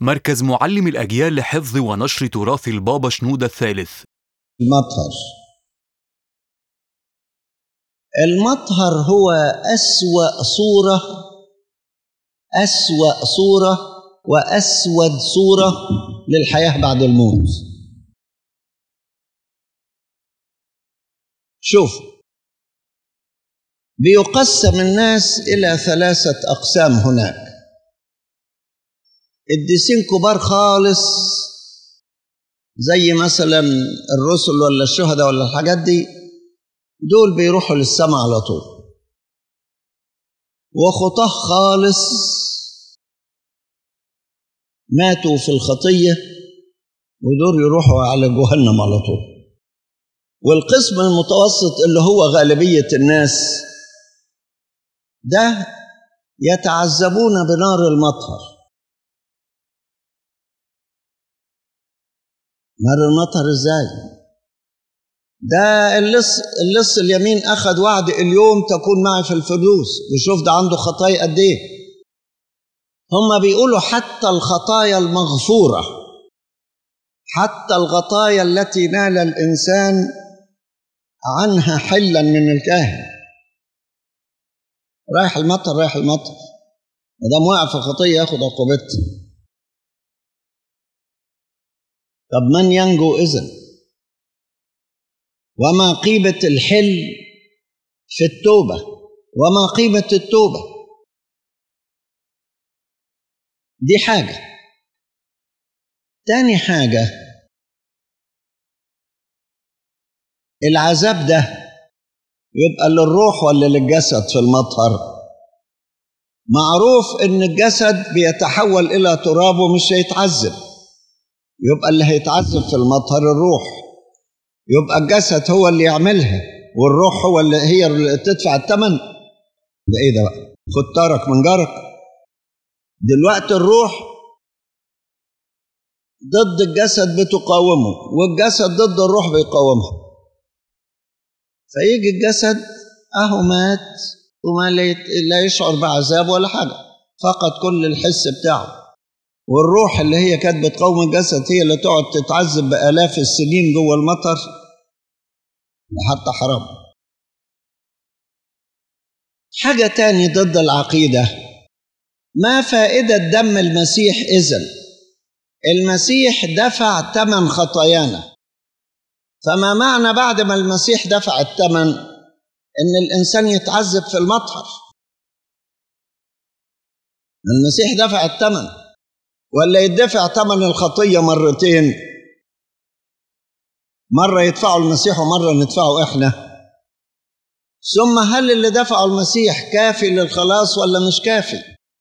مركز معلم الأجيال لحفظ ونشر تراث البابا شنودة الثالث المطهر المطهر هو أسوأ صورة أسوأ صورة وأسود صورة للحياة بعد الموت شوف بيقسم الناس إلى ثلاثة أقسام هناك الديسين كبار خالص زي مثلا الرسل ولا الشهداء ولا الحاجات دي دول بيروحوا للسماء على طول وخطاه خالص ماتوا في الخطية ودول يروحوا على جهنم على طول والقسم المتوسط اللي هو غالبية الناس ده يتعذبون بنار المطهر نار المطهر ازاي ده اللص اللص اليمين اخذ وعد اليوم تكون معي في الفردوس وشوف ده عنده خطايا قد ايه هم بيقولوا حتى الخطايا المغفوره حتى الخطايا التي نال الانسان عنها حلا من الكاهن رايح المطر رايح المطر ما دام وقع في خطيه ياخد عقوبتها طب من ينجو اذن وما قيمه الحل في التوبه وما قيمه التوبه دي حاجه تاني حاجه العذاب ده يبقى للروح ولا للجسد في المطهر معروف ان الجسد بيتحول الى تراب ومش هيتعذب يبقى اللي هيتعذب في المطهر الروح يبقى الجسد هو اللي يعملها والروح هو اللي هي اللي تدفع الثمن ده ايه ده بقى خد طارك من جارك دلوقتي الروح ضد الجسد بتقاومه والجسد ضد الروح بيقاومها فيجي الجسد اهو مات وما لا يشعر بعذاب ولا حاجه فقد كل الحس بتاعه والروح اللي هي كانت بتقاوم الجسد هي اللي تقعد تتعذب بآلاف السنين جوه المطر حتى حرام حاجة تاني ضد العقيدة ما فائدة دم المسيح إذن المسيح دفع ثمن خطايانا فما معنى بعد ما المسيح دفع الثمن ان الانسان يتعذب في المطهر المسيح دفع الثمن ولا يدفع ثمن الخطيه مرتين مره يدفعه المسيح ومره ندفعه احنا ثم هل اللي دفعه المسيح كافي للخلاص ولا مش كافي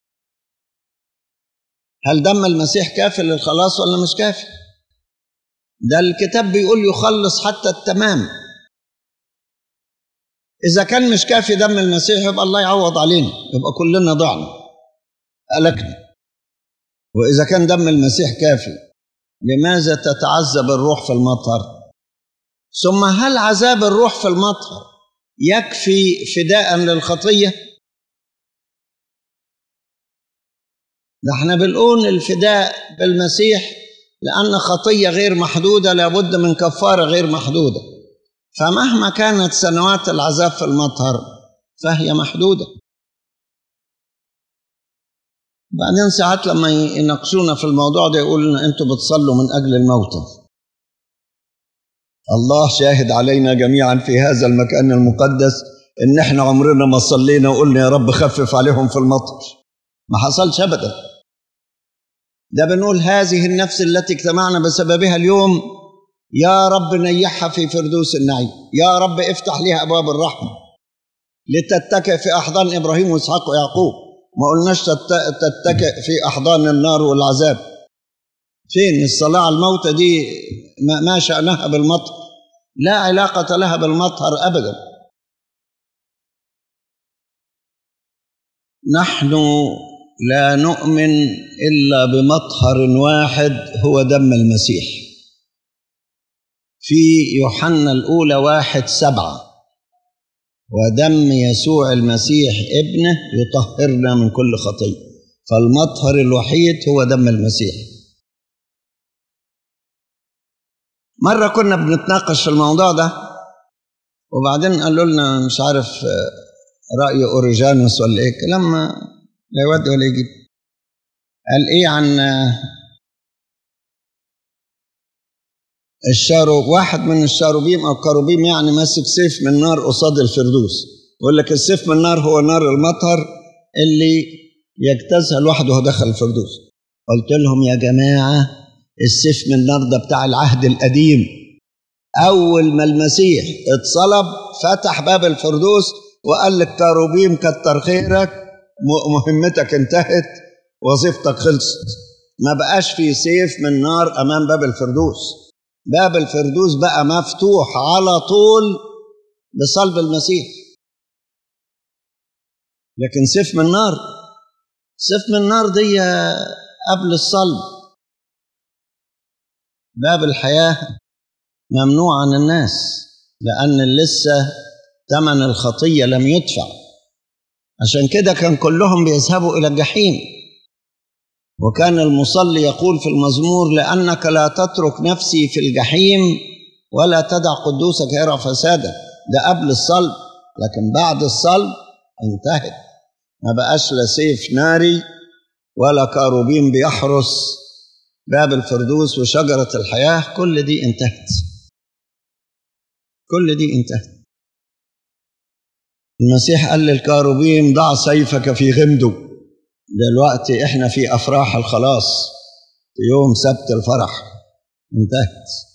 هل دم المسيح كافي للخلاص ولا مش كافي ده الكتاب بيقول يخلص حتى التمام إذا كان مش كافي دم المسيح يبقى الله يعوض علينا يبقى كلنا ضعنا هلكنا وإذا كان دم المسيح كافي لماذا تتعذب الروح في المطهر ثم هل عذاب الروح في المطهر يكفي فداء للخطية ده احنا بنقول الفداء بالمسيح لأن خطية غير محدودة لابد من كفارة غير محدودة فمهما كانت سنوات العذاب في المطهر فهي محدودة بعدين ساعات لما يناقشونا في الموضوع ده يقول لنا انتوا بتصلوا من أجل الموتى الله شاهد علينا جميعا في هذا المكان المقدس ان احنا عمرنا ما صلينا وقلنا يا رب خفف عليهم في المطر ما حصلش ابدا ده بنقول هذه النفس التي اجتمعنا بسببها اليوم يا رب نيحها في فردوس النعيم يا رب افتح لها ابواب الرحمه لتتكئ في احضان ابراهيم واسحاق ويعقوب ما قلناش تتكئ في احضان النار والعذاب فين الصلاه على الموتى دي ما شانها بالمطر لا علاقه لها بالمطهر ابدا نحن لا نؤمن الا بمطهر واحد هو دم المسيح في يوحنا الاولى واحد سبعه ودم يسوع المسيح ابنه يطهرنا من كل خطيه فالمطهر الوحيد هو دم المسيح مرة كنا بنتناقش في الموضوع ده وبعدين قالوا لنا مش عارف رأي أوريجانوس ولا إيه كلام لا يودي ولا يجيب قال إيه عن الشارو واحد من الشاروبيم أو كروبيم يعني ماسك سيف من نار قصاد الفردوس يقول لك السيف من نار هو نار المطهر اللي يجتازها الواحد وهو دخل الفردوس قلت لهم يا جماعة السيف من النار ده بتاع العهد القديم أول ما المسيح اتصلب فتح باب الفردوس وقال لك كروبيم كتر خيرك مهمتك انتهت وظيفتك خلصت ما بقاش في سيف من نار أمام باب الفردوس باب الفردوس بقى مفتوح على طول بصلب المسيح لكن سيف من نار سيف من نار دي قبل الصلب باب الحياة ممنوع عن الناس لأن لسه ثمن الخطية لم يدفع عشان كده كان كلهم بيذهبوا إلى الجحيم وكان المصلي يقول في المزمور لأنك لا تترك نفسي في الجحيم ولا تدع قدوسك يرى فسادا ده قبل الصلب لكن بعد الصلب انتهت ما بقاش لا سيف ناري ولا كاروبين بيحرس باب الفردوس وشجرة الحياة كل دي انتهت كل دي انتهت المسيح قال للكاروبيم ضع سيفك في غمده دلوقتي احنا في افراح الخلاص في يوم سبت الفرح انتهت